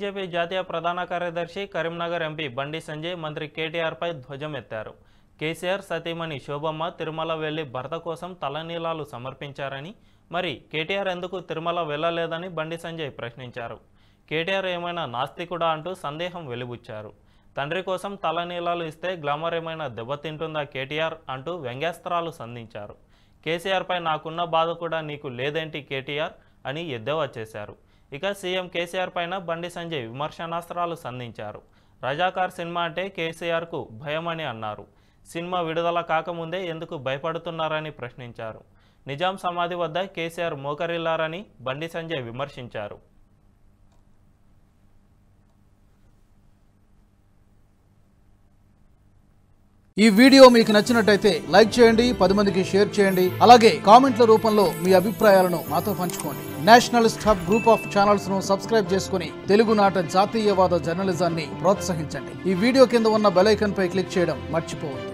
BJP జాతీయ ప్రధాన కార్యదర్శి కరీంనగర్ ఎంపీ బండి సంజయ్ మంత్రి కేటీఆర్పై ధ్వజమెత్తారు కేసీఆర్ సతీమణి శోభమ్మ తిరుమల వెళ్లి భర్త కోసం తలనీలాలు సమర్పించారని మరి కేటీఆర్ ఎందుకు తిరుమల వెళ్ళలేదని బండి సంజయ్ ప్రశ్నించారు కేటీఆర్ ఏమైనా నాస్తికుడా అంటూ సందేహం వెలిబుచ్చారు తండ్రి కోసం తలనీలాలు ఇస్తే గ్లామర్ ఏమైనా దెబ్బతింటుందా కేటీఆర్ అంటూ వ్యంగ్యాస్త్రాలు సంధించారు కేసీఆర్పై నాకున్న బాధ కూడా నీకు లేదేంటి కేటీఆర్ అని ఎద్దేవా చేశారు ఇక సీఎం కేసీఆర్ పైన బండి సంజయ్ విమర్శనాస్త్రాలు సంధించారు రజాకార్ సినిమా అంటే కేసీఆర్కు భయమని అన్నారు సినిమా విడుదల కాకముందే ఎందుకు భయపడుతున్నారని ప్రశ్నించారు నిజాం సమాధి వద్ద కేసీఆర్ మోకరిల్లారని బండి సంజయ్ విమర్శించారు ఈ వీడియో మీకు నచ్చినట్టయితే లైక్ చేయండి పది మందికి షేర్ చేయండి అలాగే కామెంట్ల రూపంలో మీ అభిప్రాయాలను మాతో పంచుకోండి nationalist hub group of channels ను సబ్స్క్రైబ్ చేసుకుని తెలుగునాట జాతీయవాద జర్నలిజాన్ని ప్రోత్సహించండి ఈ వీడియో కింద ఉన్న బెల్ ఐకాన్ పై క్లిక్ చేయడం మర్చిపోవద్దు